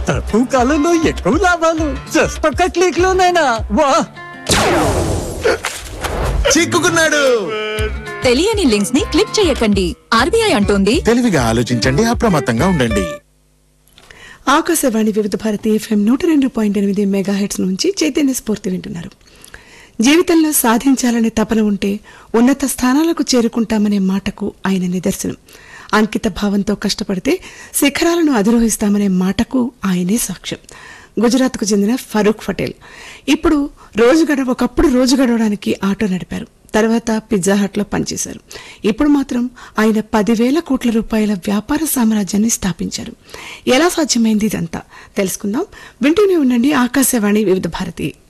తక్కువ కాలంలో ఎక్కువ లాభాలు జస్ట్ ఒక్క క్లిక్ లోనైనా వా చిక్కుకున్నాడు తెలియని లింక్స్ ని క్లిక్ చేయకండి ఆర్బీఐ అంటోంది తెలివిగా ఆలోచించండి అప్రమత్తంగా ఉండండి ఆకాశవాణి వివిధ భారతి ఎఫ్ఎం నూట రెండు పాయింట్ ఎనిమిది మెగా హెడ్స్ నుంచి చైతన్య స్ఫూర్తి వింటున్నారు జీవితంలో సాధించాలనే తపన ఉంటే ఉన్నత స్థానాలకు చేరుకుంటామనే మాటకు ఆయన నిదర్శనం అంకిత భావంతో కష్టపడితే శిఖరాలను అధిరోహిస్తామనే మాటకు ఆయనే సాక్ష్యం గుజరాత్కు చెందిన ఫరూక్ పటేల్ ఇప్పుడు రోజు గడ ఒకప్పుడు రోజు గడవడానికి ఆటో నడిపారు తర్వాత పిజ్జా హట్లో పనిచేశారు ఇప్పుడు మాత్రం ఆయన పదివేల కోట్ల రూపాయల వ్యాపార సామ్రాజ్యాన్ని స్థాపించారు ఎలా సాధ్యమైంది ఇదంతా తెలుసుకుందాం వింటూనే ఉండండి ఆకాశవాణి వివిధ భారతి